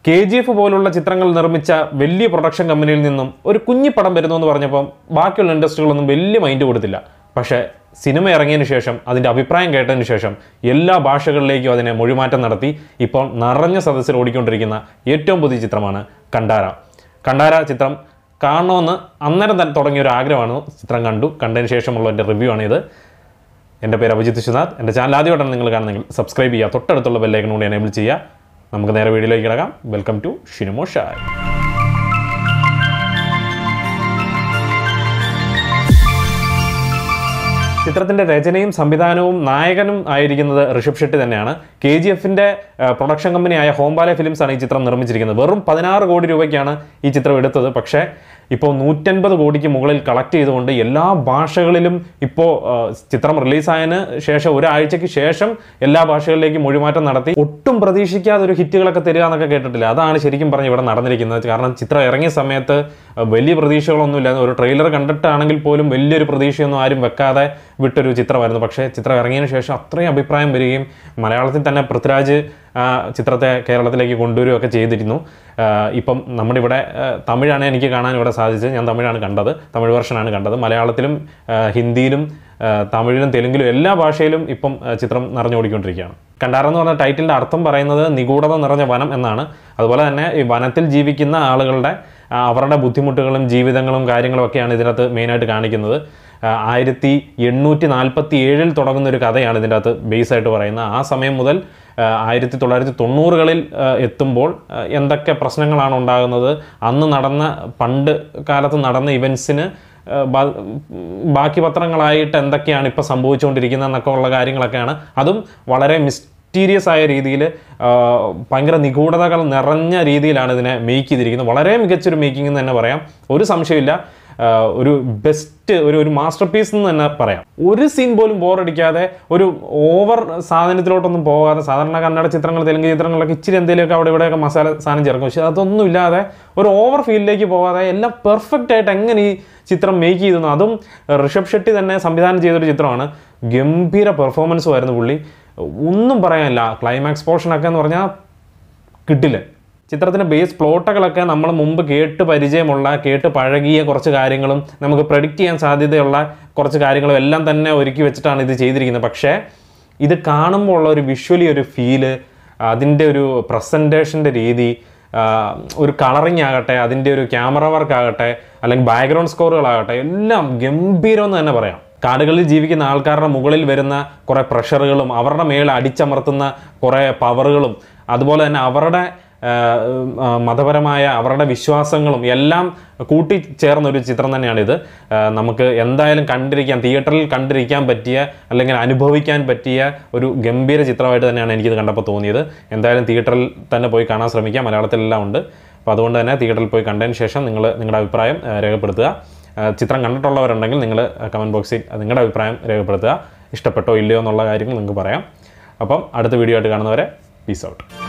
K G F പോലുള്ള ചിത്രങ്ങൾ നിർമ്മിച്ച വലിയ പ്രൊഡക്ഷൻ കമ്പനിയിൽ നിന്നും ഒരു കുഞ്ഞി പടം വരുന്നു എന്ന് പറഞ്ഞപ്പം ബാക്കിയുള്ള ഇൻഡസ്ട്രികളൊന്നും വലിയ മൈൻഡ് കൊടുത്തില്ല പക്ഷേ സിനിമ ഇറങ്ങിയതിന് ശേഷം അതിൻ്റെ അഭിപ്രായം കേട്ടതിന് ശേഷം എല്ലാ ഭാഷകളിലേക്കും അതിനെ മൊഴിമാറ്റം നടത്തി ഇപ്പോൾ നിറഞ്ഞ സദസ്സിൽ ഓടിക്കൊണ്ടിരിക്കുന്ന ഏറ്റവും പുതിയ ചിത്രമാണ് കണ്ടാര കണ്ടാര ചിത്രം കാണണമെന്ന് അന്നേരം തന്നെ തുടങ്ങിയ ഒരു ആഗ്രഹമാണ് ചിത്രം കണ്ടു കണ്ടതിന് ശേഷമുള്ള എൻ്റെ റിവ്യൂ ആണിത് എൻ്റെ പേര് അഭിജിത്ത് വിശ്വനാഥ് എൻ്റെ ചാനൽ ആദ്യമായിട്ടാണ് നിങ്ങൾ കാണുന്നെങ്കിൽ സബ്സ്ക്രൈബ് ചെയ്യുക തൊട്ടടുത്തുള്ള ബെല്ലൈക്കൺ കൂടി എനേബിൾ ചെയ്യുക നമുക്ക് നേരെ വീഡിയോയിലേക്ക് കിടക്കാം വെൽക്കം ടു ഷിനിമോ ഷായ് ചിത്രത്തിന്റെ രചനയും സംവിധാനവും നായകനും ആയിരിക്കുന്നത് ഋഷഭ് ഷെട്ടി തന്നെയാണ് കെ ജി എഫിന്റെ പ്രൊഡക്ഷൻ കമ്പനിയായ ഹോംബാലെ ഫിലിംസ് ആണ് ഈ ചിത്രം നിർമ്മിച്ചിരിക്കുന്നത് വെറും പതിനാറ് കോടി രൂപയ്ക്കാണ് ഈ ചിത്രം എടുത്തത് പക്ഷേ ഇപ്പോൾ നൂറ്റൻപത് കോടിക്ക് മുകളിൽ കളക്ട് ചെയ്തുകൊണ്ട് എല്ലാ ഭാഷകളിലും ഇപ്പോൾ ചിത്രം റിലീസായതിന് ശേഷം ഒരാഴ്ചയ്ക്ക് ശേഷം എല്ലാ ഭാഷകളിലേക്കും മൊഴിമാറ്റം നടത്തി ഒട്ടും പ്രതീക്ഷിക്കാതെ ഒരു ഹിറ്റുകളൊക്കെ തരിക എന്നൊക്കെ കേട്ടിട്ടില്ല അതാണ് ശരിക്കും പറഞ്ഞ് ഇവിടെ നടന്നിരിക്കുന്നത് കാരണം ചിത്രം ഇറങ്ങിയ സമയത്ത് അഹ് വലിയ പ്രതീക്ഷകളൊന്നുമില്ല ഒരു ട്രെയിലർ കണ്ടിട്ടാണെങ്കിൽ പോലും വലിയൊരു പ്രതീക്ഷയൊന്നും ആരും വെക്കാതെ വിട്ടൊരു ചിത്രമായിരുന്നു പക്ഷേ ചിത്രം ഇറങ്ങിയതിന് ശേഷം അത്രയും അഭിപ്രായം വരികയും മലയാളത്തിൽ തന്നെ പൃഥ്വിരാജ് ആ ചിത്രത്തെ കേരളത്തിലേക്ക് കൊണ്ടുവരികയൊക്കെ ചെയ്തിരുന്നു ആ, ഇപ്പം നമ്മുടെ ഇവിടെ ആ, തമിഴാണ് എനിക്ക് കാണാൻ ഇവിടെ സാധിച്ചത് ഞാൻ തമിഴാണ് കണ്ടത് തമിഴ് വെർഷനാണ് കണ്ടത് മലയാളത്തിലും ആ, ഹിന്ദിയിലും ആ, തമിഴിലും തെലുങ്കിലും എല്ലാ ഭാഷയിലും ഇപ്പം ആ, ചിത്രം നിറഞ്ഞോടിക്കൊണ്ടിരിക്കുകയാണ് കണ്ടാറെന്ന് പറഞ്ഞ ടൈറ്റിലിൻ്റെ അർത്ഥം പറയുന്നത് നിഗൂഢത നിറഞ്ഞ വനം എന്നാണ് അതുപോലെ തന്നെ ഈ വനത്തിൽ ജീവിക്കുന്ന ആളുകളുടെ ആ, അവരുടെ ബുദ്ധിമുട്ടുകളും ജീവിതങ്ങളും കാര്യങ്ങളും ഒക്കെയാണ് ഇതിനകത്ത് മെയിനായിട്ട് കാണിക്കുന്നത് ആ, ആയിരത്തി എണ്ണൂറ്റി നാൽപ്പത്തി ഏഴിൽ തുടങ്ങുന്ന ഒരു കഥയാണ് ഇതിൻ്റെ അകത്ത് ബേസ് ആയിട്ട് പറയുന്നത് ആ സമയം മുതൽ ആ, ആയിരത്തി തൊള്ളായിരത്തി തൊണ്ണൂറുകളിൽ ആ, എത്തുമ്പോൾ ആ, എന്തൊക്കെ പ്രശ്നങ്ങളാണ് ഉണ്ടാകുന്നത് അന്ന് നടന്ന പണ്ട് കാലത്ത് നടന്ന ഇവൻസിന് ബാക്കി പത്രങ്ങളായിട്ട് എന്തൊക്കെയാണ് ഇപ്പോൾ സംഭവിച്ചുകൊണ്ടിരിക്കുന്നത് എന്നൊക്കെ ഉള്ള കാര്യങ്ങളൊക്കെയാണ് അതും വളരെ മിസ്റ്റീരിയസ് ആയ രീതിയിൽ ഭയങ്കര നിഗൂഢതകൾ നിറഞ്ഞ രീതിയിലാണ് ഇതിനെ മേക്ക് ചെയ്തിരിക്കുന്നത് വളരെ മികച്ചൊരു മേക്കിംഗ് എന്ന് തന്നെ പറയാം ഒരു സംശയമില്ല ആ, ഒരു ബെസ്റ്റ് ഒരു ഒരു മാസ്റ്റർ പീസ് എന്ന് തന്നെ പറയാം ഒരു സീൻ പോലും ബോറടിക്കാതെ ഒരു ഓവർ സാധനത്തിലോട്ടൊന്നും പോകാതെ സാധാരണ കന്നഡ ചിത്രങ്ങൾ തെലുങ്ക് ചിത്രങ്ങളിലൊക്കെ ഇച്ചിരി എന്തെങ്കിലുമൊക്കെ അവിടെ ഇവിടെയൊക്കെ മസാല സാധനം ചേർക്കും പക്ഷെ അതൊന്നും ഇല്ലാതെ ഒരു ഓവർ ഫീലിലേക്ക് പോകാതെ എല്ലാം പെർഫെക്റ്റ് ആയിട്ട് എങ്ങനെ ഈ ചിത്രം മേക്ക് ചെയ്തു അതും ഋഷഭ് ഷെട്ടി തന്നെ സംവിധാനം ചെയ്തൊരു ചിത്രമാണ് ഗംഭീര പെർഫോമൻസും ആയിരുന്നു പുള്ളി ഒന്നും പറയാനില്ല ക്ലൈമാക്സ് പോർഷനൊക്കെ എന്ന് പറഞ്ഞാൽ കിട്ടില്ല ചിത്രത്തിൻ്റെ ബേസ് പ്ലോട്ടുകളൊക്കെ നമ്മൾ മുമ്പ് കേട്ട് പരിചയമുള്ള കേട്ട് പഴകിയ കുറച്ച് കാര്യങ്ങളും നമുക്ക് പ്രഡിക്റ്റ് ചെയ്യാൻ സാധ്യതയുള്ള കുറച്ച് കാര്യങ്ങളും എല്ലാം തന്നെ ഒരുക്കി വെച്ചിട്ടാണ് ഇത് ചെയ്തിരിക്കുന്നത് പക്ഷേ ഇത് കാണുമ്പോൾ ഉള്ള ഒരു വിഷ്വലി ഒരു ഫീല് അതിൻ്റെ ഒരു പ്രസൻറ്റേഷൻ്റെ രീതി ആ, ഒരു കളറിങ് ആകട്ടെ അതിൻ്റെ ഒരു ക്യാമറ വർക്ക് ആകട്ടെ അല്ലെങ്കിൽ ബാക്ക്ഗ്രൗണ്ട് സ്കോറുകളാകട്ടെ എല്ലാം ഗംഭീരം എന്ന് തന്നെ പറയാം കാടുകളിൽ ജീവിക്കുന്ന ആൾക്കാരുടെ മുകളിൽ വരുന്ന കുറേ പ്രഷറുകളും അവരുടെ മേലെ അടിച്ചമർത്തുന്ന കുറേ പവറുകളും അതുപോലെ തന്നെ അവരുടെ ആ, ആ, മതപരമായ അവരുടെ വിശ്വാസങ്ങളും എല്ലാം കൂട്ടിച്ചേർന്ന ഒരു ചിത്രം തന്നെയാണിത് ആ, നമുക്ക് എന്തായാലും കണ്ടിരിക്കാൻ തിയേറ്ററിൽ കണ്ടിരിക്കാൻ പറ്റിയ അല്ലെങ്കിൽ അനുഭവിക്കാൻ പറ്റിയ ഒരു ഗംഭീര ചിത്രമായിട്ട് തന്നെയാണ് എനിക്കിത് കണ്ടപ്പോൾ തോന്നിയത് എന്തായാലും തിയേറ്ററിൽ തന്നെ പോയി കാണാൻ ശ്രമിക്കാം മലയാളത്തിലെല്ലാം ഉണ്ട് അപ്പോൾ അതുകൊണ്ട് തന്നെ തിയേറ്ററിൽ പോയി കണ്ടതിന് ശേഷം നിങ്ങൾ നിങ്ങളുടെ അഭിപ്രായം ആ, രേഖപ്പെടുത്തുക ആ, ചിത്രം കണ്ടിട്ടുള്ളവരുണ്ടെങ്കിൽ നിങ്ങൾ കമൻറ്റ് ബോക്സിൽ നിങ്ങളുടെ അഭിപ്രായം രേഖപ്പെടുത്തുക ഇഷ്ടപ്പെട്ടോ ഇല്ലയോ എന്നുള്ള കാര്യങ്ങൾ നിങ്ങൾക്ക് പറയാം അപ്പം അടുത്ത വീഡിയോ ആയിട്ട് കാണുന്നവരെ പീസ് ഔട്ട്